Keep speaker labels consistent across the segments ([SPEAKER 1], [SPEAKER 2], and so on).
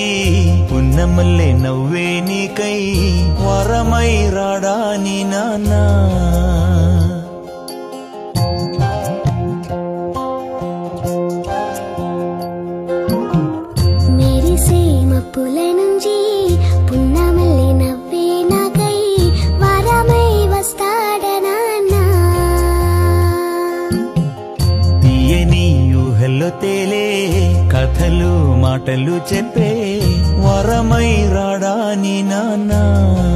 [SPEAKER 1] పున్నమల్లే నవ్వే నీకై వరమై రాడా నీ నాన్నా
[SPEAKER 2] మెరిసే మప్పుల నుంచి పున్నమల్లి నవ్వే నాకై వరమై వస్తాడనాన్నా
[SPEAKER 1] తీయని ఊహల్లో తేలే కథలు మాటలు చెప్పే వరమై రాడా నీ నాన్నా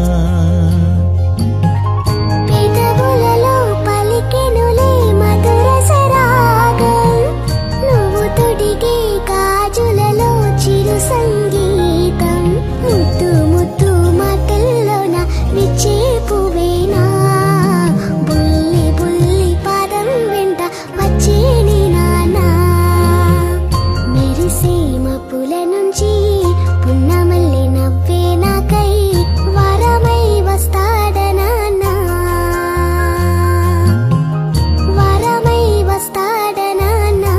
[SPEAKER 2] పెదవులలో పలికెనులే మధుర సరాగం నువ్వు తొడిగే గాజులలో చిరు సంగీతం ముద్దు ముద్దు మాటల్లోన విచ్చే పువేనా బుల్లి బుల్లి పాదం వెంట వచ్చే నీ నానా మెరిసే మప్పుల నుంచి పున్నమల్లి నవ్వే నాకై వరమై వస్తాడనాన్నా వరమై వస్తాడనాన్నా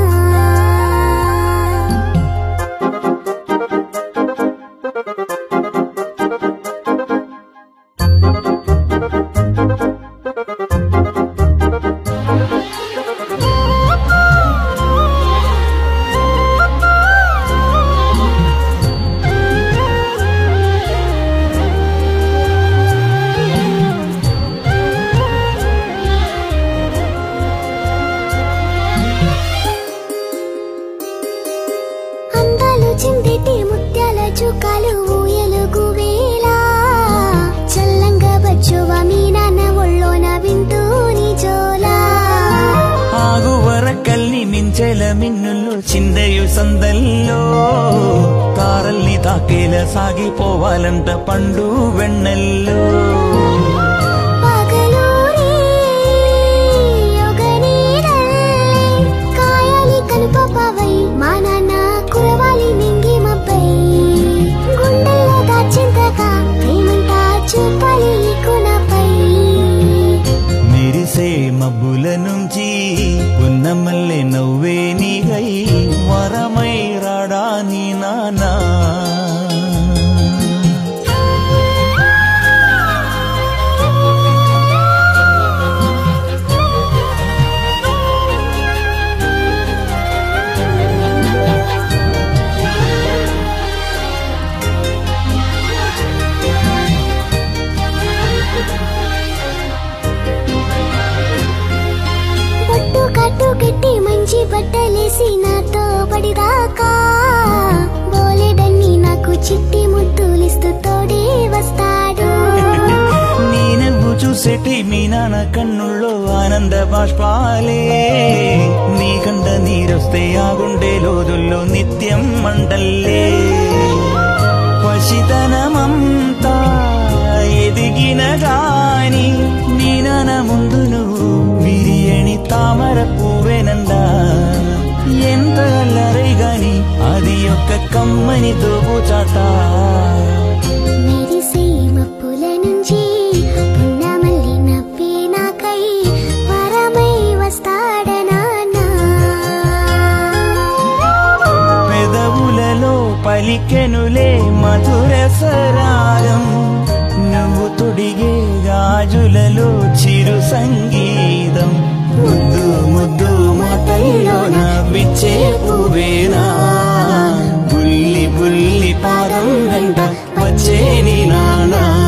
[SPEAKER 2] అందాలు చిందిటి ముత్యాల చుక్కలు ఊయలుగు వేళ చల్లంగా వచ్చువ మీ నాన్న ఒళ్ళోన వింటూ నీ జోలా
[SPEAKER 1] ఆగువర కల్ని మించెల మిన్నులు చిందయు సందల్లో తారల్ని తాకేల సాగిపోవాలంట పండు వెన్నెల్లో
[SPEAKER 2] పగలూరి యొగనీడల్లే కాయాలి కనుపపవై మా నాన్న కురవాలి మింగి మబ్బై గుండెల్లో దాచింతగా ప్రేమంతా చూపాలి ఈ కునపై
[SPEAKER 1] మెరిసే మబ్బుల నుంచి ఉన్నమల్లె నవ్వే నీగై వరమై రాడా నీ నానా
[SPEAKER 2] బొట్టు కట్టు కట్టి మంచి బట్టలేసి నాతో పడిదాకా బోలెడన్ని నాకు చిట్టి ముద్దులిస్తూ తోడే వస్తాడు
[SPEAKER 1] నీ నువ్వు చూసేటి మీ నాన్న కన్నుల్లో ఆనంద బాష్పాలే నీ కంట నీరొస్తే ఆ గుండె లోదుల్లో నిత్యం మండల్లే పసితనమంతా ఎదిగిన గాని నీ నాన్న ముందు నువ్వు విరియని తామర పువ్వెనందా ఎంత అల్లరై గాని అది యొక్క కమ్మని దోబుచాట
[SPEAKER 2] మెరిసే మప్పుల నుంచి పున్నమల్లి నవ్వే నాకై వరమై వస్తాడనాన్నా
[SPEAKER 1] పెదవులలో పలికెనులే మధుర సరాగం నువ్వు తొడిగే గాజులలో చిరు సంగీతం ముద్దు ముద్దు మాటల్లోన విచ్చే పువేనా బుల్లి బుల్లి పాదం వెంట వచ్చే నీ నానా